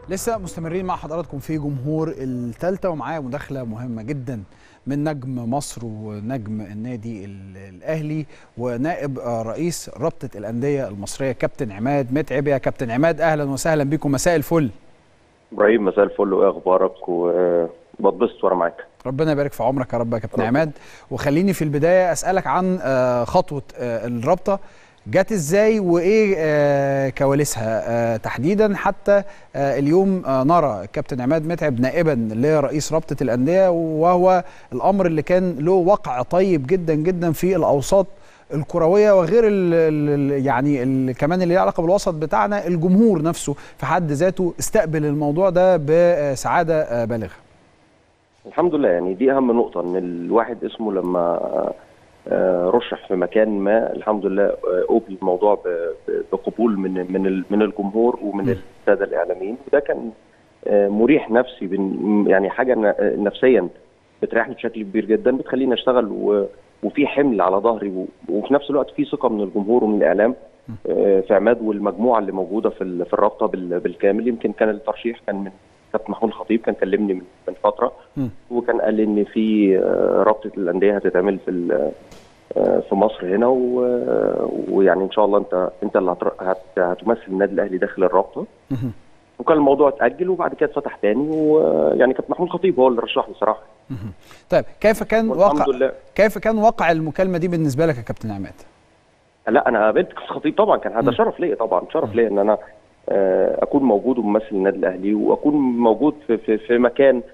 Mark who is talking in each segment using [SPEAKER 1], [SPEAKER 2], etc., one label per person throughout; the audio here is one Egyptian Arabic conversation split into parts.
[SPEAKER 1] لسه مستمرين مع حضراتكم في جمهور الثالثة ومعايا مداخلة مهمة جدا من نجم مصر ونجم النادي ال- الأهلي ونائب آه، رئيس رابطة الأندية المصرية كابتن عماد متعب يا كابتن عماد أهلا وسهلا بكم مساء الفل
[SPEAKER 2] ابراهيم مساء الفل وايه اخبارك وبتبسط وانا معاك
[SPEAKER 1] ربنا يبارك في عمرك يا رب يا كابتن
[SPEAKER 2] رب.
[SPEAKER 1] عماد وخليني في البداية أسألك عن آه، خطوة آه، الرابطة جت ازاي وايه آه، كواليسها آه، تحديدا حتى آه، اليوم آه، نرى الكابتن عماد متعب نائبا لرئيس رابطه الانديه وهو الامر اللي كان له وقع طيب جدا جدا في الاوساط الكرويه وغير ال ال يعني ال كمان اللي له علاقه بالوسط بتاعنا الجمهور نفسه في حد ذاته استقبل الموضوع ده بسعاده آه، بالغه
[SPEAKER 2] الحمد لله يعني دي اهم نقطه ان الواحد اسمه لما آه، رشح في مكان ما الحمد لله آه، قبل الموضوع ب- ب- بقبول من من ال- من الجمهور ومن
[SPEAKER 1] م.
[SPEAKER 2] الساده الاعلاميين وده كان آه، مريح نفسي بن- يعني حاجه ن- آه، نفسيا بتريحني بشكل كبير جدا بتخليني اشتغل و- وفي حمل على ظهري و- وفي نفس الوقت في ثقه من الجمهور ومن الاعلام آه، في عماد والمجموعه اللي موجوده في ال- في الرابطه بال- بالكامل يمكن كان الترشيح كان من كابتن محمود الخطيب كان كلمني من من فتره
[SPEAKER 1] م.
[SPEAKER 2] وكان قال لي ان في آه، رابطه الانديه هتتعمل في ال- آه، في مصر هنا و- ويعني ان شاء الله انت انت اللي هتر- هت- هتمثل النادي الاهلي داخل الرابطه
[SPEAKER 1] مهم.
[SPEAKER 2] وكان الموضوع اتاجل وبعد كده اتفتح تاني ويعني كابتن محمود الخطيب هو اللي رشحني صراحه
[SPEAKER 1] مهم. طيب كيف كان
[SPEAKER 2] والحمد
[SPEAKER 1] واقع
[SPEAKER 2] لله
[SPEAKER 1] كيف كان واقع المكالمه دي بالنسبه لك يا كابتن عماد
[SPEAKER 2] لا انا قابلت كابتن الخطيب طبعا كان هذا
[SPEAKER 1] م.
[SPEAKER 2] شرف ليا طبعا شرف ليا ان انا آه، اكون موجود وممثل النادي الاهلي واكون موجود في في, في مكان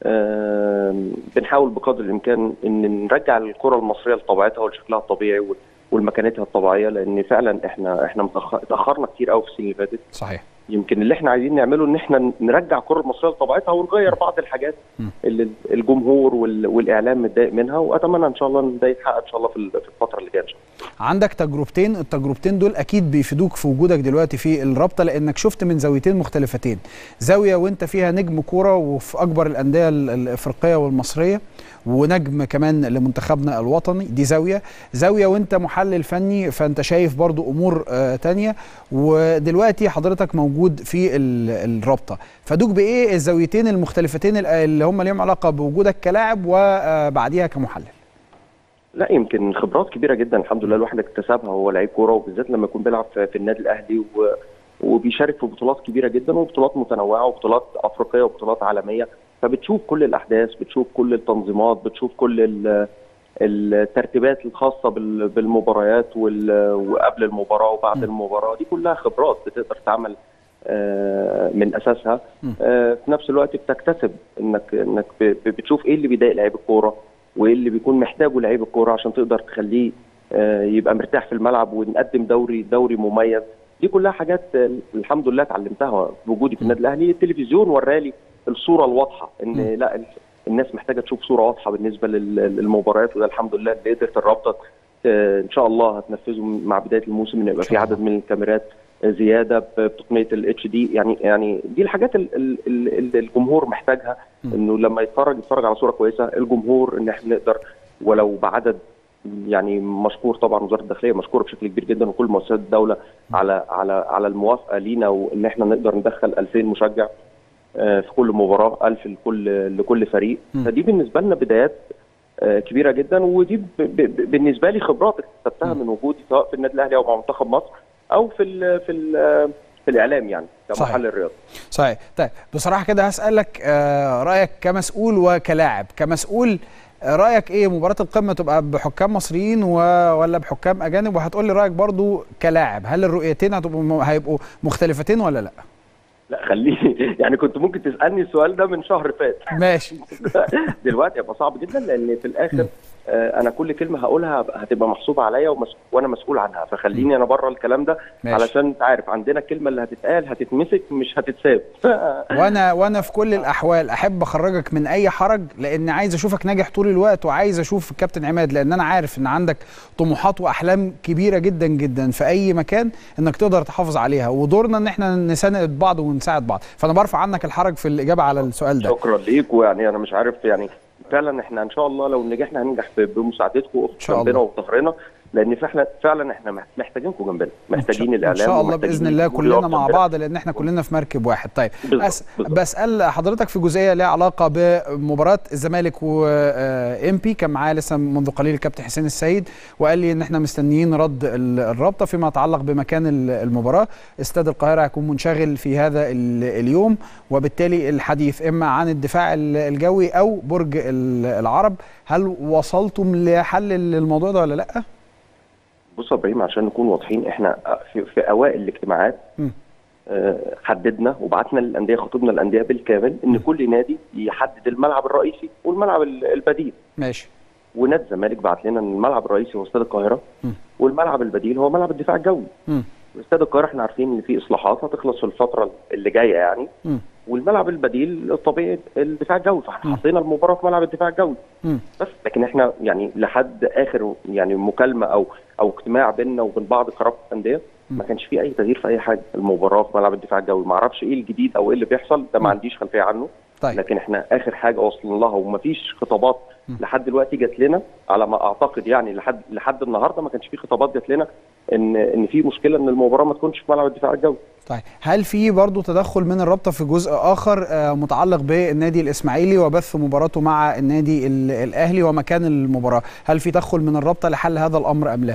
[SPEAKER 2] آه، بنحاول بقدر الامكان ان نرجع الكره المصريه لطبيعتها ولشكلها الطبيعي وال- ولمكانتها الطبيعيه لان فعلا احنا احنا متأخر- اتاخرنا كتير قوي في السنين اللي فاتت
[SPEAKER 1] صحيح
[SPEAKER 2] يمكن اللي احنا عايزين نعمله ان احنا نرجع الكره المصريه لطبيعتها ونغير بعض الحاجات
[SPEAKER 1] م.
[SPEAKER 2] اللي الجمهور وال- والاعلام متضايق منها واتمنى ان شاء الله ان ده يتحقق ان شاء الله في ال- في الفتره اللي جايه ان شاء الله
[SPEAKER 1] عندك تجربتين التجربتين دول اكيد بيفيدوك في وجودك دلوقتي في الرابطه لانك شفت من زاويتين مختلفتين زاويه وانت فيها نجم كوره وفي اكبر الانديه ال- الافريقيه والمصريه ونجم كمان لمنتخبنا الوطني دي زاويه زاويه وانت محلل فني فانت شايف برضو امور آه تانية ودلوقتي حضرتك موجود في ال- الرابطه فادوك بايه الزاويتين المختلفتين ال- اللي هم ليهم علاقه بوجودك كلاعب وبعديها كمحلل
[SPEAKER 2] لا يمكن خبرات كبيره جدا الحمد لله الواحد اكتسبها وهو لعيب كوره وبالذات لما يكون بيلعب في, في النادي الاهلي و وبيشارك في بطولات كبيره جدا وبطولات متنوعه وبطولات افريقيه وبطولات عالميه فبتشوف كل الاحداث بتشوف كل التنظيمات بتشوف كل ال- الترتيبات الخاصه بال- بالمباريات وال- وقبل المباراه وبعد
[SPEAKER 1] م.
[SPEAKER 2] المباراه دي كلها خبرات بتقدر تعمل آه، من اساسها
[SPEAKER 1] م.
[SPEAKER 2] آه، في نفس الوقت بتكتسب انك انك ب- ب- بتشوف ايه اللي بيضايق لعيب الكوره وايه اللي بيكون محتاجه لعيب الكوره عشان تقدر تخليه آه، يبقى مرتاح في الملعب ونقدم دوري دوري مميز دي كلها حاجات آه، الحمد لله اتعلمتها بوجودي في النادي الاهلي التلفزيون ورالي الصوره الواضحه ان
[SPEAKER 1] م.
[SPEAKER 2] لا ال- الناس محتاجه تشوف صوره واضحه بالنسبه لل- للمباريات وده الحمد لله اللي قدرت الرابطه آه، ان شاء الله هتنفذه مع بدايه الموسم ان يبقى
[SPEAKER 1] إن
[SPEAKER 2] في
[SPEAKER 1] شاء
[SPEAKER 2] عدد من الكاميرات زياده ب- بتقنيه الاتش دي يعني يعني دي الحاجات ال- ال- ال- اللي الجمهور محتاجها
[SPEAKER 1] م.
[SPEAKER 2] انه لما يتفرج يتفرج على صوره كويسه الجمهور ان احنا نقدر ولو بعدد يعني مشكور طبعا وزاره الداخليه مشكوره بشكل كبير جدا وكل مؤسسات الدوله على على على الموافقه لينا وان احنا نقدر ندخل 2000 مشجع آه، في كل مباراه 1000 لكل لكل فريق
[SPEAKER 1] م.
[SPEAKER 2] فدي بالنسبه لنا بدايات آه، كبيره جدا ودي ب- ب- بالنسبه لي خبرات اكتسبتها
[SPEAKER 1] م.
[SPEAKER 2] من وجودي سواء في النادي الاهلي او مع منتخب مصر او في ال في ال في الاعلام يعني
[SPEAKER 1] صحيح.
[SPEAKER 2] كمحلل رياضي
[SPEAKER 1] صحيح طيب بصراحه كده هسالك آه، رايك كمسؤول وكلاعب كمسؤول آه، رايك ايه مباراه القمه تبقى بحكام مصريين و... ولا بحكام اجانب وهتقول لي رايك برضو كلاعب هل الرؤيتين هتبقوا م- هيبقوا مختلفتين ولا لا
[SPEAKER 2] لا خليني يعني كنت ممكن تسالني السؤال ده من شهر فات
[SPEAKER 1] ماشي
[SPEAKER 2] دلوقتي هيبقى صعب جدا لان في الاخر آه، انا كل كلمه هقولها هتبقى محسوبه عليا ومس... وانا مسؤول عنها فخليني انا بره الكلام ده
[SPEAKER 1] ماشي.
[SPEAKER 2] علشان انت عارف عندنا الكلمه اللي هتتقال هتتمسك مش هتتساب
[SPEAKER 1] وانا وانا في كل الاحوال احب اخرجك من اي حرج لان عايز اشوفك ناجح طول الوقت وعايز اشوف الكابتن عماد لان انا عارف ان عندك طموحات واحلام كبيره جدا جدا في اي مكان انك تقدر تحافظ عليها ودورنا ان احنا نساند بعض ونساعد بعض فانا برفع عنك الحرج في الاجابه على السؤال ده
[SPEAKER 2] شكرا ليك ويعني انا مش عارف يعني فعلا احنا ان شاء الله لو نجحنا هننجح ب- بمساعدتكم
[SPEAKER 1] شاء
[SPEAKER 2] جنبنا
[SPEAKER 1] الله.
[SPEAKER 2] وفي ظهرنا لان فعلا فعلا احنا مح- محتاجينكم جنبنا محتاجين الاعلام
[SPEAKER 1] ان شاء الله
[SPEAKER 2] ومحتاجين
[SPEAKER 1] باذن الله
[SPEAKER 2] الجمهور يقف
[SPEAKER 1] كلنا مع
[SPEAKER 2] جنبنا.
[SPEAKER 1] بعض لان احنا كلنا في مركب واحد طيب
[SPEAKER 2] بالظبط،
[SPEAKER 1] أس...
[SPEAKER 2] بالظبط.
[SPEAKER 1] بسال حضرتك في جزئيه ليها علاقه بمباراه الزمالك وام بي كان معايا لسه منذ قليل الكابتن حسين السيد وقال لي ان احنا مستنيين رد ال- الرابطه فيما يتعلق بمكان ال- المباراه استاد القاهره هيكون منشغل في هذا ال- اليوم وبالتالي الحديث اما عن الدفاع ال- الجوي او برج ال- العرب هل وصلتم لحل للموضوع ده ولا لا
[SPEAKER 2] بص يا ابراهيم عشان نكون واضحين احنا في, في اوائل الاجتماعات
[SPEAKER 1] م.
[SPEAKER 2] آه، حددنا وبعتنا للانديه خطبنا الانديه بالكامل ان كل نادي يحدد الملعب الرئيسي والملعب ال- البديل
[SPEAKER 1] ماشي
[SPEAKER 2] ونادي الزمالك بعت لنا ان الملعب الرئيسي هو استاد القاهره
[SPEAKER 1] م.
[SPEAKER 2] والملعب البديل هو ملعب الدفاع الجوي
[SPEAKER 1] مم.
[SPEAKER 2] استاد القاهره احنا عارفين ان في اصلاحات هتخلص في الفتره اللي جايه يعني
[SPEAKER 1] مم.
[SPEAKER 2] والملعب البديل الطبيعي الدفاع الجوي فاحنا حطينا المباراه في ملعب الدفاع الجوي
[SPEAKER 1] مم.
[SPEAKER 2] بس لكن احنا يعني لحد اخر يعني مكالمه او او اجتماع بيننا وبين بعض كرابطه الانديه ما كانش في اي تغيير في اي حاجه المباراه في ملعب الدفاع الجوي ما اعرفش ايه الجديد او ايه اللي بيحصل ده ما عنديش خلفيه عنه
[SPEAKER 1] طيب
[SPEAKER 2] لكن احنا اخر حاجه وصلنا لها ومفيش خطابات لحد دلوقتي جات لنا على ما اعتقد يعني لحد لحد النهارده ما كانش في خطابات جات لنا ان ان في مشكله ان المباراه ما تكونش في ملعب الدفاع الجوي
[SPEAKER 1] طيب هل في برضو تدخل من الرابطه في جزء اخر آه، متعلق بالنادي الاسماعيلي وبث مباراته مع النادي ال- الاهلي ومكان المباراه هل في تدخل من الرابطه لحل هذا الامر ام لا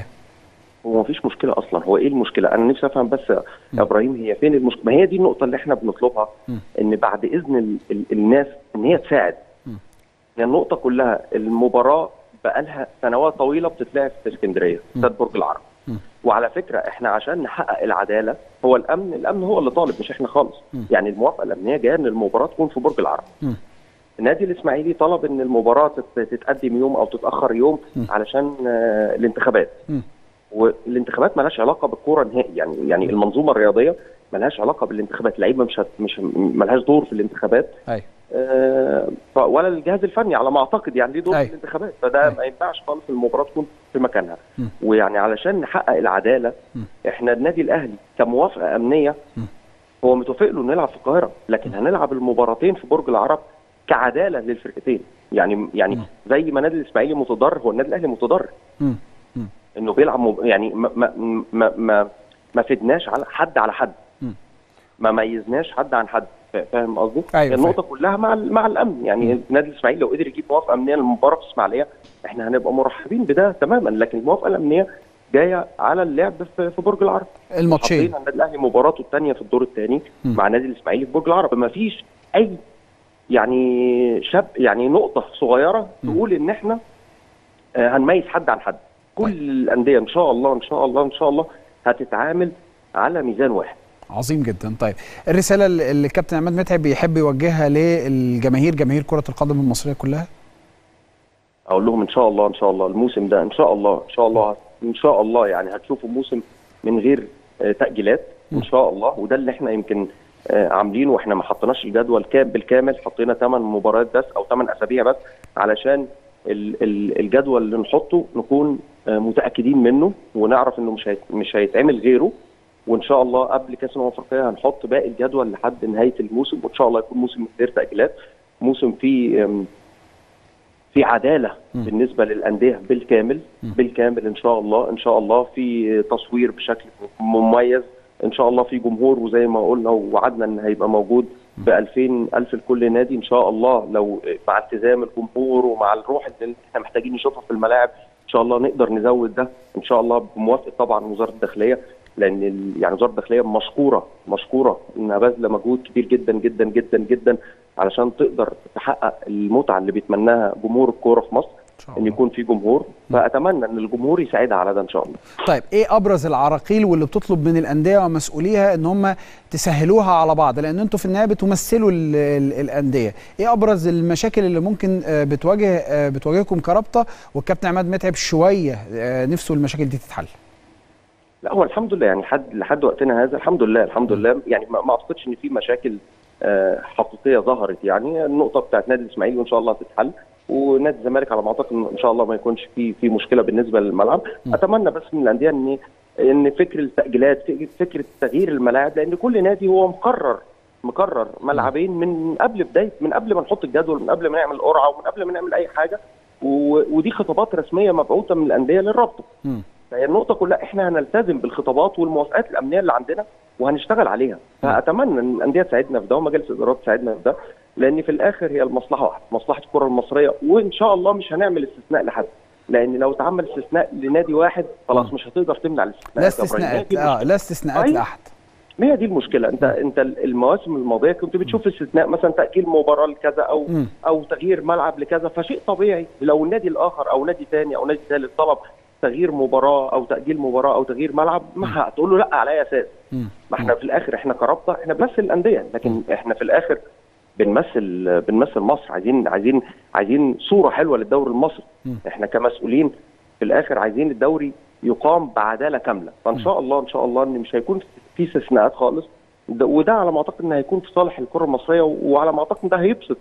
[SPEAKER 2] هو مفيش مشكله اصلا هو ايه المشكله انا نفسي افهم بس يا ابراهيم هي فين المشكله ما هي دي النقطه اللي احنا بنطلبها
[SPEAKER 1] م.
[SPEAKER 2] ان بعد اذن ال... ال... الناس ان هي تساعد
[SPEAKER 1] م.
[SPEAKER 2] هي النقطه كلها المباراه بقالها سنوات طويله بتتلعب في اسكندريه استاد برج العرب
[SPEAKER 1] م.
[SPEAKER 2] وعلى فكره احنا عشان نحقق العداله هو الامن الامن هو اللي طالب مش احنا خالص
[SPEAKER 1] م.
[SPEAKER 2] يعني الموافقه الامنيه جايه ان المباراه تكون في برج العرب
[SPEAKER 1] م.
[SPEAKER 2] النادي الاسماعيلي طلب ان المباراه تت- تتقدم يوم او تتاخر يوم
[SPEAKER 1] م.
[SPEAKER 2] علشان آه، الانتخابات
[SPEAKER 1] م.
[SPEAKER 2] والانتخابات مالهاش علاقه بالكوره نهائي يعني يعني المنظومه الرياضيه مالهاش علاقه بالانتخابات اللعيبه مش هت مش مالهاش دور في الانتخابات
[SPEAKER 1] ايوه
[SPEAKER 2] آه، ف- ولا الجهاز الفني على ما اعتقد يعني ليه دور
[SPEAKER 1] أيوة.
[SPEAKER 2] في الانتخابات فده
[SPEAKER 1] أيوة.
[SPEAKER 2] ما ينفعش خالص المباراه تكون في مكانها
[SPEAKER 1] م.
[SPEAKER 2] ويعني علشان نحقق العداله
[SPEAKER 1] م.
[SPEAKER 2] احنا النادي الاهلي كموافقه امنيه
[SPEAKER 1] م.
[SPEAKER 2] هو متوافق له نلعب في القاهره لكن هنلعب المباراتين في برج العرب كعداله للفرقتين يعني يعني
[SPEAKER 1] م.
[SPEAKER 2] زي ما النادي الاسماعيلي متضرر هو النادي الاهلي متضرر
[SPEAKER 1] مم. مم.
[SPEAKER 2] انه بيلعب مب... يعني ما ما ما ما, ما فدناش على حد على حد
[SPEAKER 1] مم.
[SPEAKER 2] ما ميزناش حد عن حد فا- فاهم قصدي؟
[SPEAKER 1] أيوة،
[SPEAKER 2] النقطه كلها مع ال- مع الامن يعني النادي الاسماعيلي لو قدر يجيب موافقه امنيه للمباراه في الاسماعيليه احنا هنبقى مرحبين بده تماما لكن الموافقه الامنيه جايه على اللعب في في برج العرب
[SPEAKER 1] الماتشين
[SPEAKER 2] حطينا النادي الاهلي مباراته الثانيه في الدور الثاني
[SPEAKER 1] مم.
[SPEAKER 2] مع النادي الاسماعيلي في برج العرب ما فيش اي يعني شاب يعني نقطه صغيره
[SPEAKER 1] مم.
[SPEAKER 2] تقول ان احنا آه، هنميز حد عن حد كل
[SPEAKER 1] طيب.
[SPEAKER 2] الانديه ان شاء الله ان شاء الله ان شاء الله هتتعامل على ميزان واحد
[SPEAKER 1] عظيم جدا طيب الرساله اللي اللي الكابتن عماد متعب بيحب يوجهها للجماهير جماهير كره القدم المصريه كلها
[SPEAKER 2] اقول لهم ان شاء الله ان شاء الله الموسم ده ان شاء الله ان شاء الله ان شاء الله يعني هتشوفوا موسم من غير آه، تاجيلات ان شاء الله وده اللي احنا يمكن آه، عاملينه واحنا ما حطيناش الجدول كام بالكامل حطينا 8 مباريات بس او 8 اسابيع بس علشان ال- ال- الجدول اللي نحطه نكون آه، متاكدين منه ونعرف انه مش هيت- مش هيتعمل غيره وان شاء الله قبل كاس الامم الافريقيه هنحط باقي الجدول لحد نهايه الموسم وان شاء الله يكون موسم من غير تاجيلات موسم فيه آم، في عداله
[SPEAKER 1] مم.
[SPEAKER 2] بالنسبه للانديه بالكامل
[SPEAKER 1] مم.
[SPEAKER 2] بالكامل ان شاء الله ان شاء الله في تصوير بشكل مميز ان شاء الله في جمهور وزي ما قلنا ووعدنا ان هيبقى موجود ب 2000 الف لكل نادي ان شاء الله لو مع التزام الجمهور ومع الروح اللي احنا محتاجين نشوفها في الملاعب ان شاء الله نقدر نزود ده ان شاء الله بموافقه طبعا وزاره الداخليه لان ال- يعني وزاره الداخليه مشكوره مشكوره انها باذله مجهود كبير جدا جدا جدا جدا علشان تقدر تحقق المتعه اللي بيتمناها جمهور الكوره في مصر
[SPEAKER 1] ان شاء
[SPEAKER 2] ان
[SPEAKER 1] الله
[SPEAKER 2] يكون في جمهور فاتمنى ان الجمهور يساعدها على ده ان شاء الله
[SPEAKER 1] طيب ايه ابرز العراقيل واللي بتطلب من الانديه ومسؤوليها ان هم تسهلوها على بعض لان انتوا في النهايه بتمثلوا ال ال الانديه ايه ابرز المشاكل اللي ممكن آه، بتواجه آه، بتواجهكم كرابطه والكابتن عماد متعب شويه آه، نفسه المشاكل دي تتحل
[SPEAKER 2] لا هو الحمد لله يعني لحد لحد وقتنا هذا الحمد لله الحمد لله يعني ما ما اعتقدش ان في مشاكل آه، حقيقيه ظهرت يعني النقطه بتاعت نادي الاسماعيلي وان شاء الله هتتحل ونادي الزمالك على ما اعتقد إن ان شاء الله ما يكونش في في مشكله بالنسبه للملعب
[SPEAKER 1] م.
[SPEAKER 2] اتمنى بس من الانديه ان ان فكر التاجيلات فك- فكره تغيير الملاعب لان كل نادي هو مقرر مقرر ملعبين من قبل بدايه من قبل ما نحط الجدول من قبل ما نعمل قرعه ومن قبل ما نعمل اي حاجه و- ودي خطابات رسميه مبعوثه من الانديه للرابطه
[SPEAKER 1] مم.
[SPEAKER 2] فهي النقطه كلها احنا هنلتزم بالخطابات والموافقات الامنيه اللي عندنا وهنشتغل عليها فاتمنى ان الانديه تساعدنا في ده ومجالس الادارات تساعدنا في ده لان في الاخر هي المصلحه واحده مصلحه الكره المصريه وان شاء الله مش هنعمل استثناء لحد لان لو اتعمل استثناء لنادي واحد خلاص مش هتقدر تمنع الاستثناء
[SPEAKER 1] لا استثناءات اه لا استثناءات لاحد
[SPEAKER 2] ما هي دي المشكله انت انت المواسم الماضيه كنت بتشوف استثناء مثلا تاجيل مباراه لكذا او م. او تغيير ملعب لكذا فشيء طبيعي لو النادي الاخر او نادي ثاني او نادي ثالث طلب تغيير مباراه او تاجيل مباراه او تغيير ملعب ما هتقول له لا على اي اساس ما احنا في الاخر احنا كرابطه احنا بنمثل الانديه لكن احنا في الاخر بنمثل بنمثل مصر عايزين عايزين عايزين صوره حلوه للدوري المصري احنا كمسؤولين في الاخر عايزين الدوري يقام بعداله كامله فان شاء الله ان شاء الله ان مش هيكون في استثناءات خالص وده على ما اعتقد ان هيكون في صالح الكره المصريه وعلى ما اعتقد ان ده هيبسط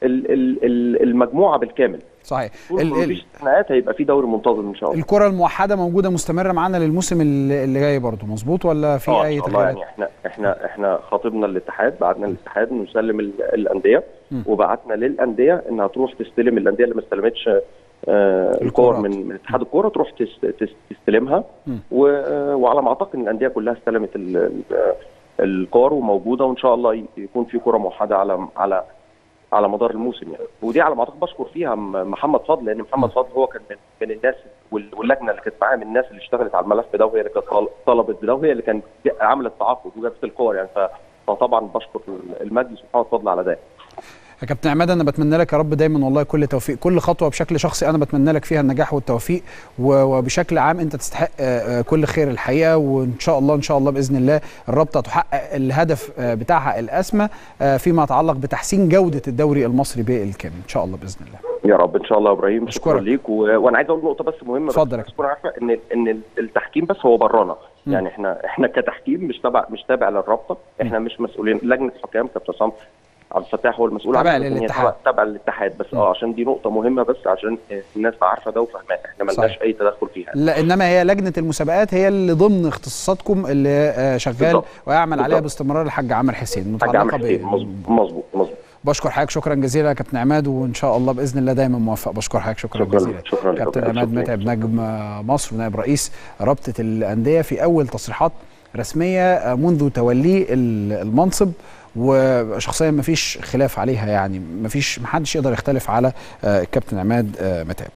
[SPEAKER 2] المجموعه بالكامل
[SPEAKER 1] صحيح
[SPEAKER 2] مفيش استثناءات هيبقى في دوري منتظم ان شاء الله
[SPEAKER 1] الكره الموحده موجوده مستمره معانا للموسم اللي جاي برضه مظبوط ولا في
[SPEAKER 2] آه
[SPEAKER 1] اي
[SPEAKER 2] تغييرات يعني احنا احنا احنا خاطبنا الاتحاد بعتنا الاتحاد نسلم الانديه وبعتنا للانديه انها تروح تستلم الانديه اللي ما استلمتش آه الكور من من اتحاد الكوره تروح تستلمها وعلى ما اعتقد ان الانديه كلها استلمت الكور وموجوده وان شاء الله يكون في كره موحده على على على مدار الموسم يعني ودي على ما اعتقد بشكر فيها محمد فضل لان محمد فضل هو كان من, من الناس واللجنه اللي كانت معاه من الناس اللي اشتغلت على الملف ده وهي اللي كانت طلبت بده وهي اللي كانت عملت تعاقد وجابت الكور يعني فطبعا بشكر المجلس ومحمد فضل على ده
[SPEAKER 1] يا كابتن عماد انا بتمنى لك يا رب دايما والله كل توفيق كل خطوه بشكل شخصي انا بتمنى لك فيها النجاح والتوفيق وبشكل عام انت تستحق كل خير الحقيقه وان شاء الله ان شاء الله باذن الله الرابطه تحقق الهدف بتاعها الاسمى فيما يتعلق بتحسين جوده الدوري المصري بالكامل ان شاء الله باذن الله
[SPEAKER 2] يا رب ان شاء الله يا ابراهيم شكرا ليك و... وانا عايز اقول نقطه بس مهمه
[SPEAKER 1] اتفضل
[SPEAKER 2] بس تكون عارفه ان ان التحكيم بس هو برانا يعني احنا احنا كتحكيم مش تبع مش تابع للرابطه احنا مش مسؤولين لجنه الحكام كابتن عصام عبد الفتاح هو المسؤول
[SPEAKER 1] تبع للاتحاد
[SPEAKER 2] تبع للاتحاد بس اه عشان دي نقطه مهمه بس عشان الناس عارفه ده وفاهماه احنا ما لناش اي تدخل فيها
[SPEAKER 1] لا انما هي لجنه المسابقات هي اللي ضمن اختصاصاتكم اللي شغال بالضبط. ويعمل بالضبط. عليها باستمرار الحاج عامر حسين
[SPEAKER 2] متعلقه ب مظبوط مظبوط
[SPEAKER 1] بشكر حضرتك شكرا جزيلا يا كابتن عماد وان شاء الله باذن الله دايما موفق بشكر حضرتك شكرا,
[SPEAKER 2] شكرا
[SPEAKER 1] جزيلا
[SPEAKER 2] شكرا
[SPEAKER 1] كابتن عماد متعب نجم مصر ونائب رئيس رابطه الانديه في اول تصريحات رسميه منذ توليه المنصب وشخصيا ما فيش خلاف عليها يعني ما فيش ما حدش يقدر يختلف على الكابتن عماد متعب